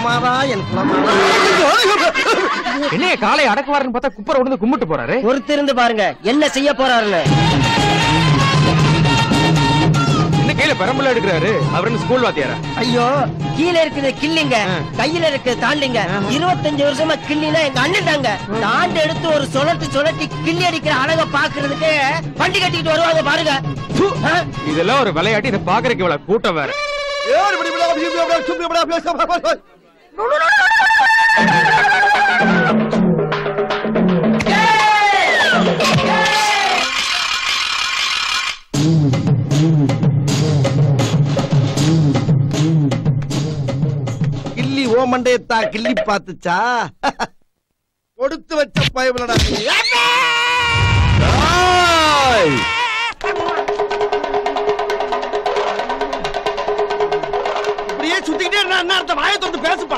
குலமாவா என் குலமாவா என்னைய காலை அடக்குவாருன்னு பார்த்தா குப்பரை விழுந்து கும்பிட்டு போறாரு பொறுத்திருந்து பாருங்க என்ன செய்ய போறாருன்னு என்ன கையில பெரம்பல எடுக்கிறாரு அவர் என்ன ஸ்கூல் வாத்தியாரா ஐயோ கீழே இருக்குது கிள்ளிங்க கையில இருக்குது தாண்டிங்க இருபத்தஞ்சு வருஷமா கிள்ளினா எங்க அண்ணன் தாங்க தாண்டு எடுத்து ஒரு சுழட்டி சுழட்டி கிள்ளி அடிக்கிற அழக பாக்குறதுக்கு வண்டி கட்டிக்கிட்டு வருவாங்க பாருங்க ப்பு, இதெல்லாம் ஒரு விளையாட்டு இதை பாக்குறதுக்கு இவ்வளவு கூட்டம் வேற கிள்ளி ஓ மண்டையத்தா கிள்ளி பாத்துச்சா கொடுத்து வச்ச பயபலடா நீ. ஏய்! இப்படியே சுத்திக்கிட்டே இருந்தா என்ன அர்த்தம் வாயை திறந்து பேசுப்பா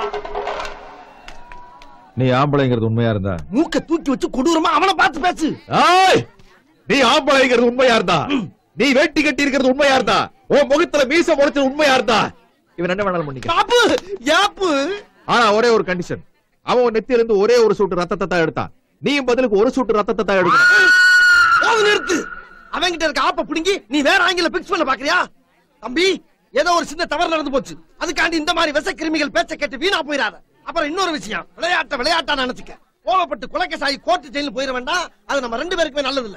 நீ ஆம்பளைங்கிறது உண்மையா இருந்தா மூக்க தூக்கி வச்சு கொடூரமா அவனை பார்த்து பேசு ஏய்! நீ ஆம்பளைங்கிறது உண்மையா இருந்தா நீ வேட்டி கட்டி இருக்கிறது உண்மையா இருந்தா உன் முகத்துல மீச முளைச்சது உண்மையா இருந்தா இவன் என்ன வேணாலும் பண்ணிக்க பாப்பு யாப்பு ஆனா ஒரே ஒரு கண்டிஷன் அவன் உன் நெத்தியில இருந்து ஒரே ஒரு சூட்டு ரத்தத்தை தான் எடுத்தான் நீயும் பதிலுக்கு ஒரு சூட்டு ரத்தத்தை தான் எடுக்கணும் போது நிறுத்து அவன்கிட்ட இருக்க ஆப்ப பிடுங்கி நீ வேற ஆங்கில பிக்ஸ் பண்ண பாக்குறியா தம்பி ஏதோ ஒரு சின்ன தவறு நடந்து போச்சு அதுக்காண்டி இந்த மாதிரி விஷ கிருமிகள் பேச்ச கேட்டு வீணா போயிடாத அப்புறம் இன்னொரு விஷயம் விளையாட்ட விளையாட்டா நினைச்சுக்க கோவப்பட்டு குலக்கசாயி கோர்ட்டு ஜெயில போயிட வேண்டாம் அது நம்ம ரெண்டு பேருக்குமே நல்லது இல்ல